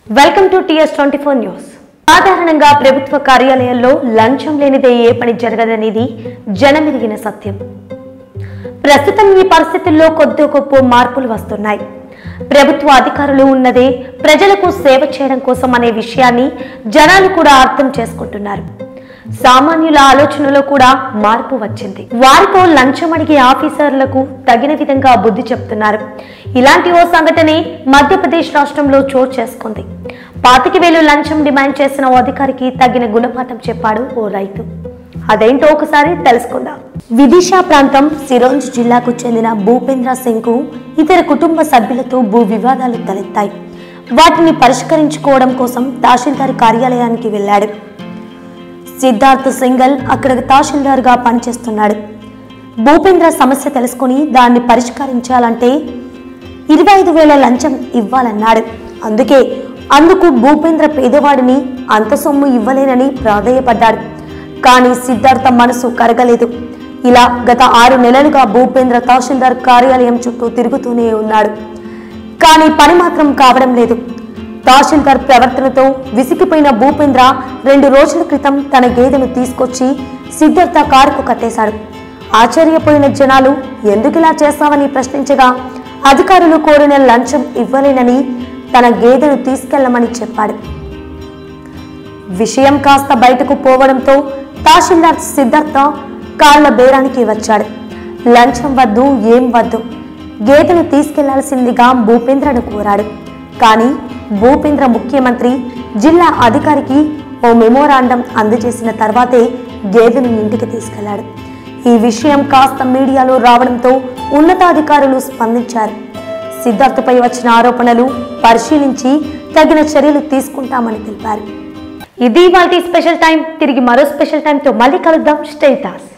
welcome to TS twenty four news సాధారణంగా ప్రభుత్వ కార్యాలయాల్లో లంచం లేనిదే ఏ పని జరగదనేది జనమిరిగిన సత్యం ప్రస్తుతం ఈ పరిస్థితుల్లో కొద్ది గొప్ప మార్పులు వస్తున్నాయి ప్రభుత్వ అధికారులు ఉన్నదే ప్రజలకు సేవ చేయడం కోసం అనే విషయాన్ని జనాలు కూడా అర్థం చేసుకుంటున్నారు సామాన్యుల ఆలోచనలో కూడా మార్పు వచ్చింది వారితో లంచం అడిగే ఆఫీసర్లకు తగిన విధంగా బుద్ధి చెప్తున్నారు ఇలాంటి ఓ సంఘటనే మధ్యప్రదేశ్ రాష్ట్రంలో చోటు చేసుకుంది పాతిక వేలు లంచం డిమాండ్ చేసిన ఓ అధికారికి తగిన గుణపాఠం చెప్పాడు ఓ రైతు అదేంటో ఒకసారి తెలుసుకుందాం విదిశా ప్రాంతం సిరోంజ్ జిల్లాకు చెందిన భూపేంద్ర సింగ్ కు ఇతర కుటుంబ సభ్యులతో భూ వివాదాలు తలెత్తాయి వాటిని పరిష్కరించుకోవడం కోసం తహసీల్దార్ కార్యాలయానికి వెళ్ళాడు సిద్ధార్థ్ సింగల్ అక్కడ తహసీల్దార్గా పనిచేస్తున్నాడు భూపేంద్ర సమస్య తెలుసుకుని దాన్ని పరిష్కరించాలంటే ఇరవై ఐదు వేల లంచం ఇవ్వాలన్నాడు అందుకే అందుకు భూపేంద్ర పేదవాడిని అంత సొమ్ము ఇవ్వలేనని ప్రాధేయపడ్డాడు కానీ సిద్ధార్థ మనసు కరగలేదు ఇలా గత ఆరు నెలలుగా భూపేంద్ర తహసీల్దార్ కార్యాలయం చుట్టూ తిరుగుతూనే ఉన్నాడు కానీ పని మాత్రం కావడం లేదు తహసీల్దార్ ప్రవర్తనతో విసిగిపోయిన భూపేంద్ర రెండు రోజుల క్రితం తన గేదెను తీసుకొచ్చి సిద్ధార్థ కారుకు కట్టేశాడు ఆశ్చర్యపోయిన జనాలు ఎందుకిలా చేస్తావని ప్రశ్నించగా అధికారులు కోరిన లంచం ఇవ్వలేనని తన గేదెను తీసుకెళ్లమని చెప్పాడు విషయం కాస్త బయటకు పోవడంతో తహసీల్దార్ సిద్ధార్థ కాళ్ల బేరానికి వచ్చాడు లంచం వద్దు ఏం వద్దు గేదెను తీసుకెళ్లాల్సిందిగా భూపేంద్రను కోరాడు కానీ భూపేంద్ర ముఖ్యమంత్రి జిల్లా అధికారికి ఓ మెమోరాండం అందజేసిన తర్వాతే గేదెను ఇంటికి తీసుకెళ్లాడు ఈ విషయం కాస్త మీడియాలో రావడంతో ఉన్నతాధికారులు స్పందించారు సిద్ధార్థపై వచ్చిన ఆరోపణలు పరిశీలించి తగిన చర్యలు తీసుకుంటామని తెలిపారు ఇది వాటి స్పెషల్ టైం తిరిగి మరో స్పెషల్ టైంతో మళ్ళీ కలుద్దాం స్టేటాస్